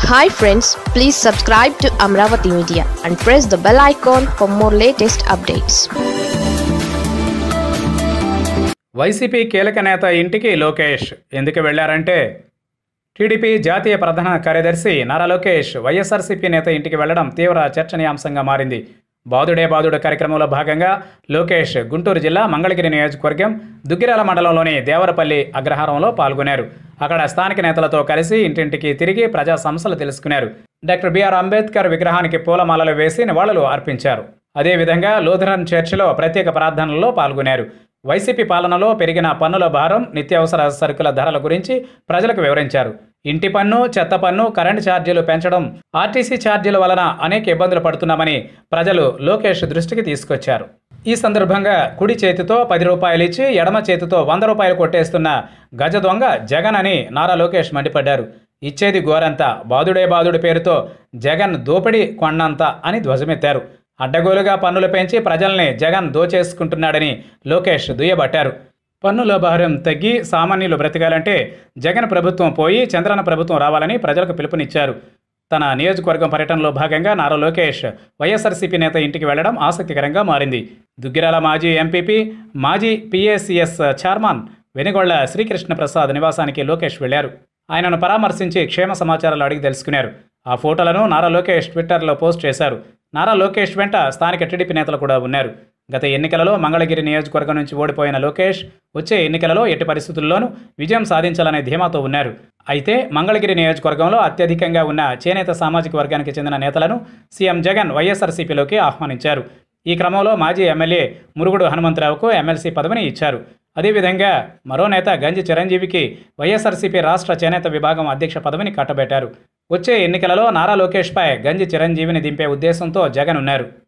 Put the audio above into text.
hi friends please subscribe to Amaravati media and press the bell icon for more latest updates YCP కీలక నేత ఇంటికి లోకేష్ ఎందుకు వెళ్లారంటే TDP జాతీయ ప్రధాన కార్యదర్శి నారా లోకేష్ వైఎస్ఆర్సీపీ నేత ఇంటికి వెళ్లడం తీవ్ర చర్చనీయాంశంగా మారింది బాదుడే బాదుడు కార్యక్రమంలో భాగంగా లోకేష్ గుంటూరు జిల్లా మంగళగిరి నియోజకవర్గం దుగ్గిరాల మండలంలోని దేవరపల్లి అగ్రహారంలో పాల్గొన్నారు అక్కడ స్థానిక నేతలతో కలిసి ఇంటింటికి తిరిగి ప్రజా సమస్యలు తెలుసుకున్నారు డాక్టర్ బిఆర్ అంబేద్కర్ విగ్రహానికి పూలమాలలు వేసి నివాళులు అర్పించారు అదేవిధంగా లూథరన్ చర్చిలో ప్రత్యేక ప్రార్థనల్లో పాల్గొన్నారు వైసీపీ పాలనలో పెరిగిన పన్నుల భారం నిత్యావసర సరుకుల ధరల గురించి ప్రజలకు వివరించారు ఇంటి పన్ను చెత్త పన్ను కరెంటు ఛార్జీలు పెంచడం ఆర్టీసీ ఛార్జీల వలన అనేక ఇబ్బందులు పడుతున్నామని ప్రజలు లోకేష్ దృష్టికి తీసుకొచ్చారు ఈ సందర్భంగా కుడి చేతితో పది రూపాయలు ఇచ్చి ఎడమ చేతితో వంద రూపాయలు కొట్టేస్తున్న గజ దొంగ జగన్ అని నారా లోకేష్ మండిపడ్డారు ఇచ్చేది గోరంత బాదుడే బాదుడి పేరుతో జగన్ దోపిడీ కొండంత అని ధ్వజమెత్తారు అడ్డగోలుగా పన్నులు పెంచి ప్రజల్ని జగన్ దోచేసుకుంటున్నాడని లోకేష్ దుయ్యబట్టారు పన్నుల భారం తగ్గి సామాన్యులు బ్రతకాలంటే జగన్ ప్రభుత్వం పోయి చంద్రన ప్రభుత్వం రావాలని ప్రజలకు పిలుపునిచ్చారు తన నియోజకవర్గం పర్యటనలో భాగంగా నారా లోకేష్ వైఎస్ఆర్సీపీ నేత ఇంటికి వెళ్లడం ఆసక్తికరంగా మారింది దుగ్గిరాల మాజీ ఎంపీపీ మాజీ పీఏసీఎస్ చైర్మన్ వెనుగొళ్ల శ్రీకృష్ణ ప్రసాద్ నివాసానికి లోకేష్ వెళ్లారు ఆయనను పరామర్శించి క్షేమ సమాచారాలు అడిగి తెలుసుకున్నారు ఆ ఫోటోలను నారా లోకేష్ ట్విట్టర్లో పోస్ట్ చేశారు నారా లోకేష్ వెంట స్థానిక టీడీపీ నేతలు కూడా ఉన్నారు గత ఎన్నికలలో మంగళగిరి నియోజకవర్గం నుంచి ఓడిపోయిన లోకేష్ వచ్చే ఎన్నికలలో ఎట్టి పరిస్థితుల్లోనూ విజయం సాధించాలనే ధీమాతో ఉన్నారు అయితే మంగళగిరి నియోజకవర్గంలో అత్యధికంగా ఉన్న చేనేత సామాజిక వర్గానికి చెందిన నేతలను సీఎం జగన్ వైఎస్ఆర్సీపీలోకి ఆహ్వానించారు ఈ క్రమంలో మాజీ ఎమ్మెల్యే మురుగుడు హనుమంతరావుకు ఎమ్మెల్సీ పదవిని ఇచ్చారు అదేవిధంగా మరో నేత గంజి చిరంజీవికి వైఎస్ఆర్సీపీ రాష్ట్ర చేనేత విభాగం అధ్యక్ష పదవిని కట్టబెట్టారు వచ్చే ఎన్నికలలో నారా లోకేష్పై గంజి చిరంజీవిని దింపే ఉద్దేశంతో జగన్ ఉన్నారు